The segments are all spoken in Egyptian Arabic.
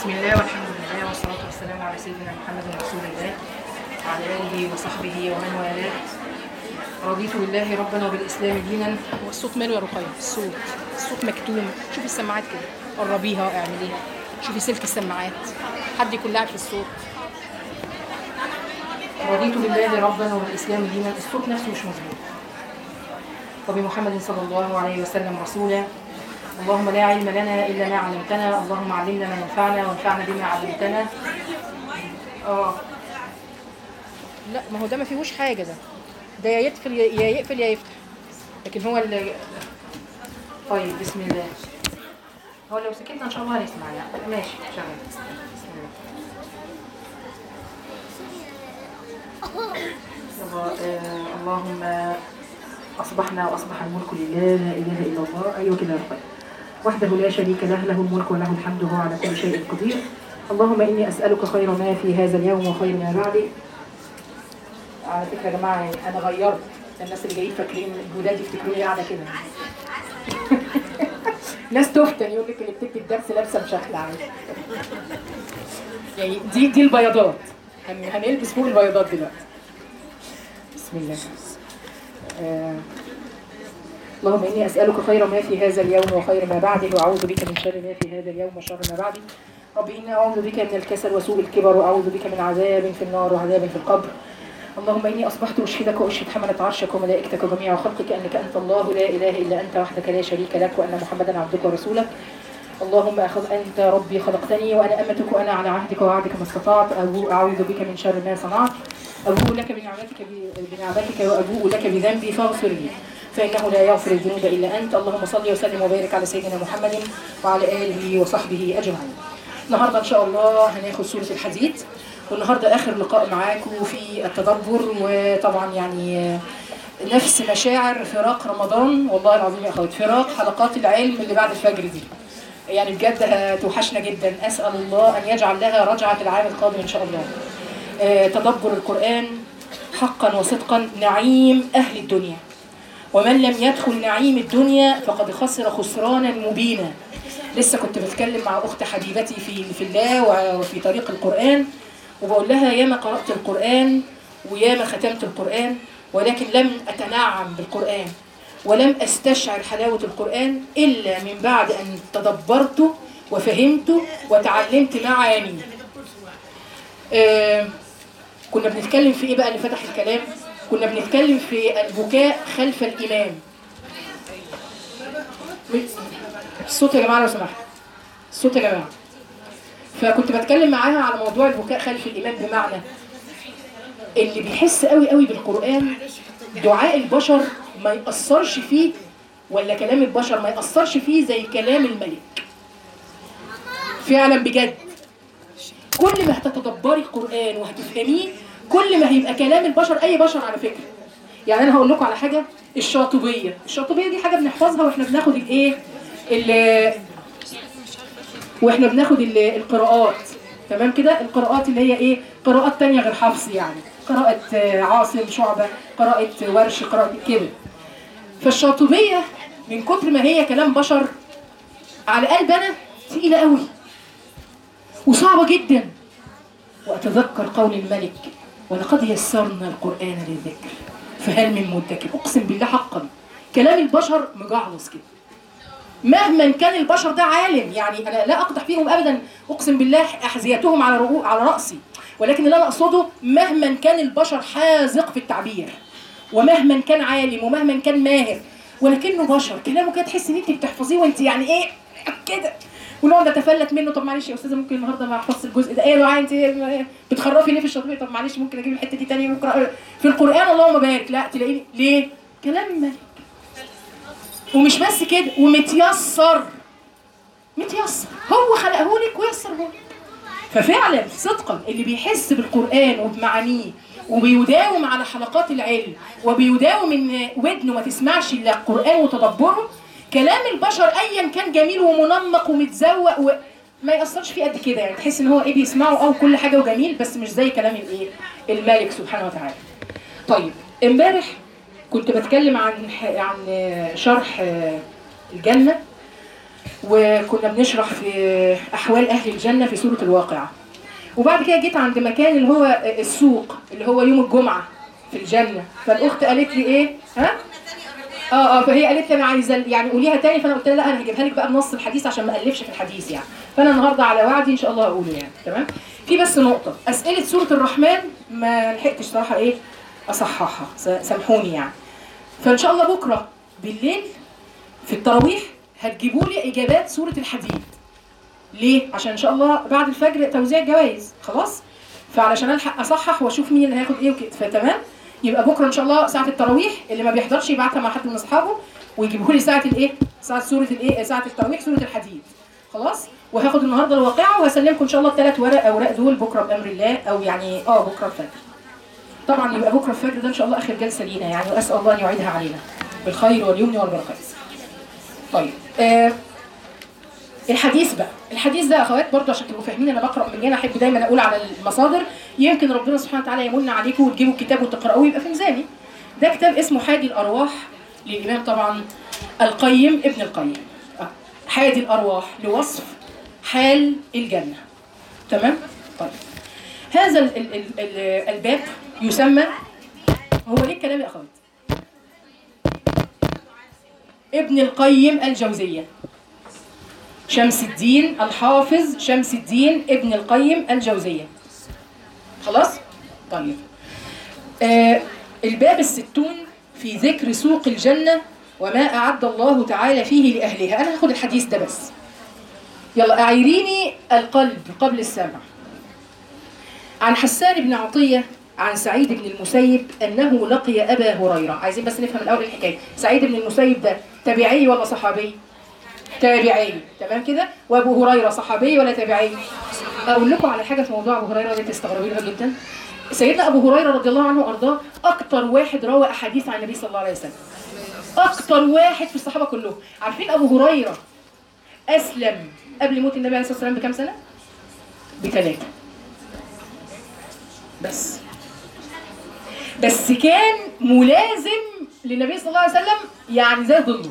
بسم الله والحمد لله والصلاة والسلام على سيدنا محمد رسول الله وعلى آله وصحبه ومن والاه رضيت بالله ربنا وبالإسلام دينا والصوت ماله يا رقية الصوت الصوت مكتوم شوفي السماعات كده قربيها اعمليها شوفي سلك السماعات حد يكون لاعب في الصوت رضيت بالله ربنا وبالإسلام دينا الصوت نفسه مش مظبوط وبمحمد صلى الله عليه وسلم رسولا اللهم لا علم لنا إلا ما علمتنا اللهم علمنا ما ينفعنا وانفعنا بما علمتنا اه لا ما هو ده ما فيهوش حاجة ده ده يا يقفل يا يقفل يا يفتح لكن هو اللي طيب بسم الله هو لو سكتنا ان شاء الله هنسمع يعني ماشي شغال بسم الله الله آه اللهم أصبحنا وأصبح الملك لله لا إله إلا الله أيوة كده يا رب وحده لا شريك له له الملك وله الحمد وهو على كل شيء قدير اللهم إني أسألك خير ما في هذا اليوم وخير ما بعده على فكرة يا جماعة يعني أنا غيرت الناس اللي جايين فاكرين الجداد يفتكروني قاعدة كده ناس تفتن يقول لك اللي بتكتب الدرس لابسة مشخلة عادي يعني دي دي البياضات هن- هنلبس فوق البياضات دلوقتي بسم الله آه. اللهم إني أسألك خير ما في هذا اليوم وخير ما بعده وأعوذ بك من شر ما في هذا اليوم وشر ما بعده رب إني أعوذ بك من الكسل وسوء الكبر وأعوذ بك من عذاب في النار وعذاب في القبر اللهم إني أصبحت أشهدك وأشهد حملة عرشك وملائكتك وجميع خلقك أنك أنت الله لا إله إلا أنت وحدك لا شريك لك وأن محمدا عبدك ورسولك اللهم أخذ أنت ربي خلقتني وأنا أمتك وأنا على عهدك ووعدك ما استطعت أبوء أعوذ بك من شر ما صنعت أبوء لك بنعمتك بنعمتك وأبوء لك بذنبي فاغفر لي فإنه لا يغفر الذنوب إلا أنت اللهم صل وسلم وبارك على سيدنا محمد وعلى آله وصحبه أجمعين النهاردة إن شاء الله هناخد سورة الحديد والنهاردة آخر لقاء معاكم في التدبر وطبعا يعني نفس مشاعر فراق رمضان والله العظيم يا أخوات فراق حلقات العلم اللي بعد الفجر دي يعني بجد هتوحشنا جدا أسأل الله أن يجعل لها رجعة العام القادم إن شاء الله آه، تدبر القرآن حقا وصدقا نعيم أهل الدنيا ومن لم يدخل نعيم الدنيا فقد خسر خسرانا مبينا لسه كنت بتكلم مع أخت حبيبتي في في الله وفي طريق القرآن وبقول لها ياما قرأت القرآن وياما ختمت القرآن ولكن لم أتنعم بالقرآن ولم أستشعر حلاوة القرآن إلا من بعد أن تدبرته وفهمته وتعلمت معانيه آه، كنا بنتكلم في ايه بقى اللي فتح الكلام كنا بنتكلم في البكاء خلف الامام الصوت يا جماعه لو سمحت الصوت يا جماعه فكنت بتكلم معاها على موضوع البكاء خلف الامام بمعنى اللي بيحس قوي قوي بالقران دعاء البشر ما يأثرش فيه ولا كلام البشر ما يأثرش فيه زي كلام الملك فعلا بجد كل ما هتتدبري القرآن وهتفهميه كل ما هيبقى كلام البشر أي بشر على فكرة يعني أنا هقول لكم على حاجة الشاطبية الشاطبية دي حاجة بنحفظها وإحنا بناخد الإيه ال- وإحنا بناخد ال- القراءات تمام كده القراءات اللي هي إيه قراءات تانية غير حفظ يعني قراءة آه، عاصم شعبة قراءة ورش قراءة كده فالشاطبية من كتر ما هي كلام بشر على قلب أنا تقيلة قوي وصعبة جدا وأتذكر قول الملك ولقد يسرنا القرآن للذكر فهل من مدكر أقسم بالله حقا كلام البشر مجعلص كده مهما كان البشر ده عالم يعني أنا لا أقدح فيهم أبدا أقسم بالله أحذيتهم على رؤو على رأسي ولكن اللي أنا أقصده مهما كان البشر حاذق في التعبير ومهما كان عالم ومهما كان ماهر ولكنه بشر كلامه كده تحس ان انت بتحفظيه وانت يعني ايه كده ونقعد نتفلت منه طب معلش يا استاذه ممكن النهارده ما احفظش الجزء ده ايه يا دعاء انت بتخرفي ليه في الشاطبيه طب معلش ممكن اجيب الحته دي تاني واقرا في القران اللهم بارك لا تلاقيني ليه كلام الملك ومش بس كده ومتيسر متيسر هو خلقه لك ويسره لك ففعلا صدقا اللي بيحس بالقرآن وبمعانيه وبيداوم على حلقات العلم وبيداوم ان ودنه ما تسمعش الا القرآن وتدبره كلام البشر ايا كان جميل ومنمق ومتزوق و... ما يأثرش فيه قد كده يعني تحس ان هو ايه بيسمعه او كل حاجه وجميل بس مش زي كلام الايه الملك سبحانه وتعالى. طيب امبارح كنت بتكلم عن عن شرح الجنه وكنا بنشرح في احوال اهل الجنه في سوره الواقعه وبعد كده جيت عند مكان اللي هو السوق اللي هو يوم الجمعه في الجنه فالاخت قالت لي ايه ها اه اه فهي قالت لي انا عايزه يعني قوليها تاني فانا قلت لها لا انا هجيبها لك بقى بنص الحديث عشان ما الفش في الحديث يعني فانا النهارده على وعدي ان شاء الله هقوله يعني تمام في بس نقطه اسئله سوره الرحمن ما لحقتش صراحه ايه اصححها س- سامحوني يعني فان شاء الله بكره بالليل في التراويح هتجيبوا لي اجابات سوره الحديد ليه عشان ان شاء الله بعد الفجر توزيع جوائز خلاص فعلشان الحق اصحح واشوف مين اللي هياخد ايه وكده فتمام يبقى بكره ان شاء الله ساعه التراويح اللي ما بيحضرش يبعتها مع حد من اصحابه ويجيبوا لي ساعه الايه ساعه سوره الايه ساعه التراويح سوره الحديد خلاص وهاخد النهارده الواقعه وهسلمكم ان شاء الله الثلاث ورق اوراق دول بكره بامر الله او يعني اه بكره الفجر طبعا يبقى بكره الفجر ده ان شاء الله اخر جلسه لينا يعني واسال الله ان يعيدها علينا بالخير واليمن والبركات طيب آه الحديث بقى الحديث ده يا اخوات برضه عشان تبقوا فاهمين انا بقرا من هنا احب دايما اقول على المصادر يمكن ربنا سبحانه وتعالى يمن عليكم وتجيبوا الكتاب وتقراوه يبقى في ميزاني ده كتاب اسمه حادي الارواح للامام طبعا القيم ابن القيم آه، حادي الارواح لوصف حال الجنه تمام طيب هذا ال ال ال ال الباب يسمى هو ليه الكلام يا اخوات ابن القيم الجوزيه شمس الدين الحافظ شمس الدين ابن القيم الجوزية خلاص؟ طيب آه الباب الستون في ذكر سوق الجنة وما أعد الله تعالى فيه لأهلها أنا هاخد الحديث ده بس يلا أعيريني القلب قبل السمع عن حسان بن عطية عن سعيد بن المسيب أنه لقي أبا هريرة عايزين بس نفهم الأول الحكاية سعيد بن المسيب ده تابعي ولا صحابي؟ تابعي تمام كده وابو هريره صحابي ولا تابعي اقول لكم على حاجه في موضوع ابو هريره دي تستغربوا لها جدا سيدنا ابو هريره رضي الله عنه وارضاه اكتر واحد روى احاديث عن النبي صلى الله عليه وسلم اكتر واحد في الصحابه كلهم عارفين ابو هريره اسلم قبل موت النبي عليه الصلاه والسلام بكام سنه بثلاثه بس بس كان ملازم للنبي صلى الله عليه وسلم يعني زي ظله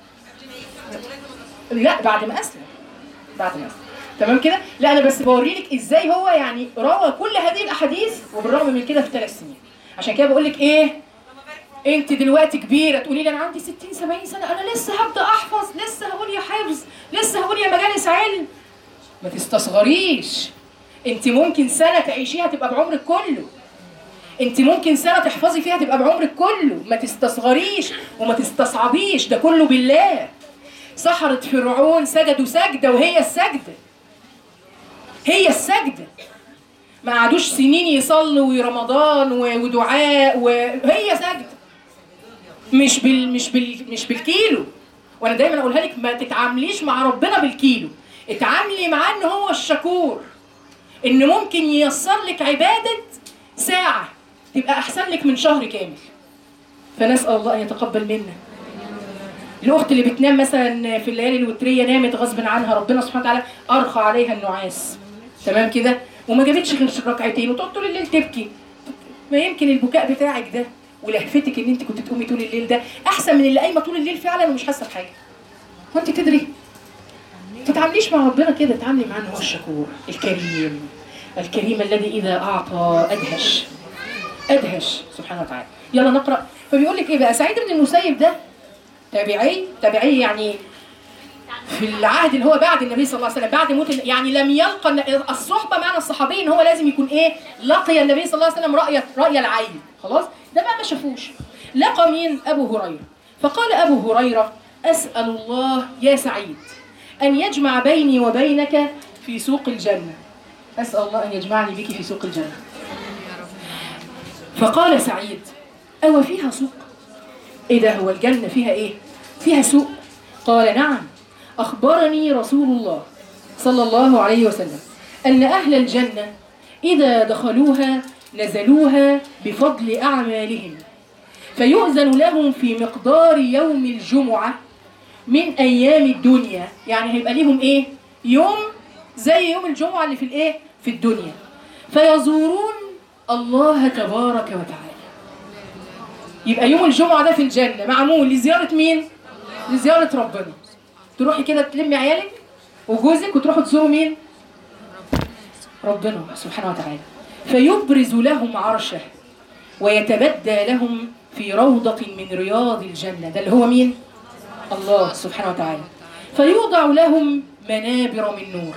لا بعد ما اسلم بعد ما اسلم تمام كده لا انا بس بوري لك ازاي هو يعني روى كل هذه الاحاديث وبالرغم من كده في ثلاث سنين عشان كده بقول لك ايه انت دلوقتي كبيره تقولي لي انا عندي 60 70 سنه انا لسه هبدا احفظ لسه هقول يا حفظ لسه هقول يا مجالس علم ما تستصغريش انت ممكن سنه تعيشيها تبقى بعمرك كله انت ممكن سنه تحفظي فيها تبقى بعمرك كله ما تستصغريش وما تستصعبيش ده كله بالله سحرة فرعون سجدوا سجدة وهي السجدة هي السجدة ما قعدوش سنين يصلوا ورمضان و- ودعاء وهي سجدة مش بال مش بال مش بالكيلو وانا دايما اقولها لك ما تتعامليش مع ربنا بالكيلو اتعاملي معاه ان هو الشكور ان ممكن ييسر لك عبادة ساعة تبقى احسن لك من شهر كامل فنسأل الله ان يتقبل منا الاخت اللي بتنام مثلا في الليالي الوتريه نامت غصب عنها ربنا سبحانه وتعالى ارخى عليها النعاس تمام كده وما جابتش غير ركعتين وتقعد طول الليل تبكي ما يمكن البكاء بتاعك ده ولهفتك ان انت كنت تقومي طول الليل ده احسن من اللي قايمه طول الليل فعلا ومش حاسه بحاجه هو انت تدري تتعامليش مع ربنا كده تعاملي معاه ان هو الشكور الكريم الكريم الذي اذا اعطى ادهش ادهش سبحانه وتعالى يلا نقرا فبيقول لك ايه بقى سعيد بن المسيب ده تابعي تابعي يعني في العهد اللي هو بعد النبي صلى الله عليه وسلم بعد موت يعني لم يلقى الصحبه معنى الصحابي ان هو لازم يكون ايه لقي النبي صلى الله عليه وسلم راي راي العين خلاص ده بقى ما شافوش لقى مين ابو هريره فقال ابو هريره اسال الله يا سعيد ان يجمع بيني وبينك في سوق الجنه اسال الله ان يجمعني بك في سوق الجنه فقال سعيد أو فيها سوق إيه ده هو الجنة فيها إيه فيها سوق قال نعم أخبرني رسول الله صلى الله عليه وسلم أن أهل الجنة إذا دخلوها نزلوها بفضل أعمالهم فيؤذن لهم في مقدار يوم الجمعة من أيام الدنيا يعني هيبقى ليهم إيه يوم زي يوم الجمعة اللي في الإيه في الدنيا فيزورون الله تبارك وتعالى يبقى يوم الجمعة ده في الجنة معمول لزيارة مين؟ لزيارة ربنا تروحي كده تلمي عيالك وجوزك وتروحوا تزوروا مين ربنا سبحانه وتعالى فيبرز لهم عرشه ويتبدى لهم في روضة من رياض الجنة ده اللي هو مين؟ الله سبحانه وتعالى فيوضع لهم منابر من نور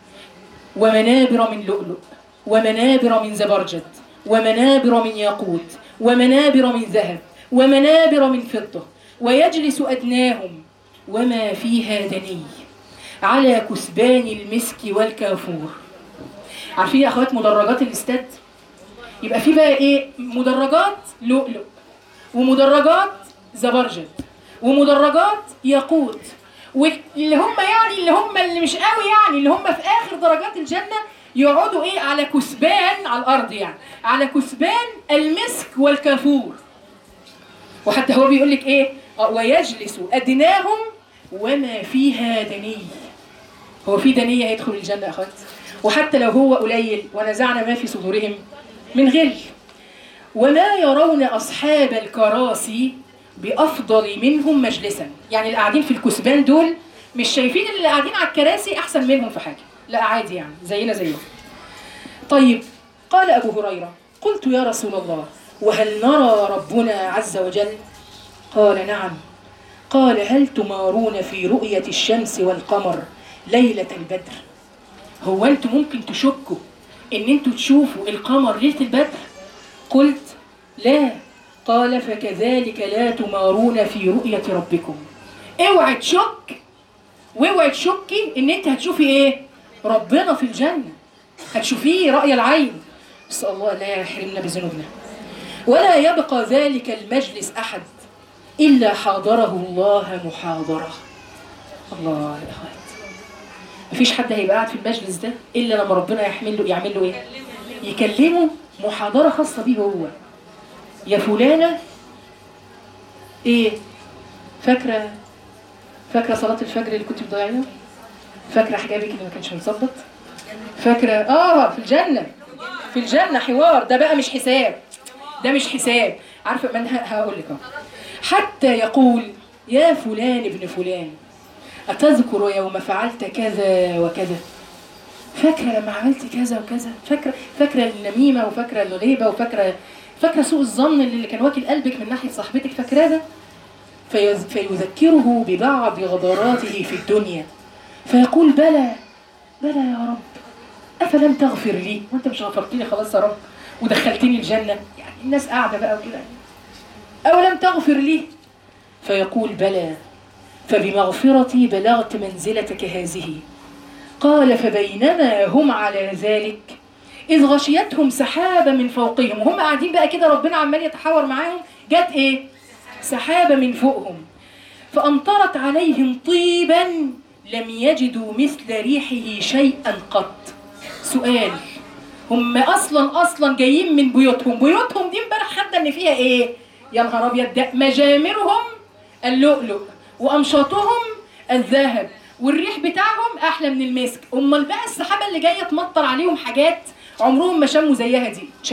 ومنابر من لؤلؤ ومنابر من زبرجد ومنابر من ياقوت ومنابر من ذهب ومنابر من فضة ويجلس أدناهم وما فيها دني على كسبان المسك والكافور عارفين يا أخوات مدرجات الاستاد يبقى في بقى ايه مدرجات لؤلؤ ومدرجات زبرجد ومدرجات ياقوت واللي هم يعني اللي هم اللي مش قوي يعني اللي هم في اخر درجات الجنه يقعدوا ايه على كثبان على الارض يعني على كثبان المسك والكافور وحتى هو بيقول لك ايه آه، ويجلس ادناهم وما فيها دني هو في دنية هيدخل الجنة يا أخوات وحتى لو هو قليل ونزعنا ما في صدورهم من غل وما يرون أصحاب الكراسي بأفضل منهم مجلسا يعني اللي قاعدين في الكثبان دول مش شايفين اللي قاعدين على الكراسي أحسن منهم في حاجة لا عادي يعني زينا زيهم طيب قال أبو هريرة قلت يا رسول الله وهل نرى ربنا عز وجل قال نعم قال هل تمارون في رؤية الشمس والقمر ليلة البدر هو انتوا ممكن تشكوا ان انتوا تشوفوا القمر ليلة البدر قلت لا قال فكذلك لا تمارون في رؤية ربكم اوعي تشك واوعي تشكي ان انت هتشوفي ايه ربنا في الجنة هتشوفيه رأي العين نسأل الله لا يحرمنا بذنوبنا ولا يبقى ذلك المجلس أحد إلا حاضره الله محاضرة الله يا أخوات مفيش حد هيبقى قاعد في المجلس ده إلا لما ربنا يحمل له يعمل له إيه يكلمه محاضرة خاصة بيه هو يا فلانة إيه فاكرة فاكرة صلاة الفجر اللي كنت بتضيعيها فاكرة حجابك اللي ما كانش متظبط فاكرة آه في الجنة في الجنة حوار ده بقى مش حساب ده مش حساب عارفة من هقول لك أهو. حتى يقول يا فلان ابن فلان أتذكر يوم فعلت كذا وكذا فاكرة لما عملت كذا وكذا فاكرة فاكرة النميمة وفاكرة الغيبة وفاكرة فاكرة سوء الظن اللي كان واكل قلبك من ناحية صاحبتك فاكراه ده فيز- فيذكره ببعض غدراته في الدنيا فيقول بلى بلى يا رب أفلم تغفر لي وأنت مش غفرت لي خلاص يا رب ودخلتني الجنة يعني الناس قاعدة بقى وكده أولم تغفر لي فيقول بلى فبمغفرتي بلغت منزلتك هذه قال فبينما هم على ذلك إذ غشيتهم سحابة من فوقهم وهم قاعدين بقى كده ربنا عمال يتحاور معاهم جت إيه؟ سحابة من فوقهم فأمطرت عليهم طيبا لم يجدوا مثل ريحه شيئا قط سؤال هم اصلا اصلا جايين من بيوتهم بيوتهم دي امبارح حتى ان فيها ايه يا نهار ابيض ده مجامرهم اللؤلؤ وامشاطهم الذهب والريح بتاعهم احلى من المسك امال بقى السحابه اللي جايه تمطر عليهم حاجات عمرهم ما شموا زيها دي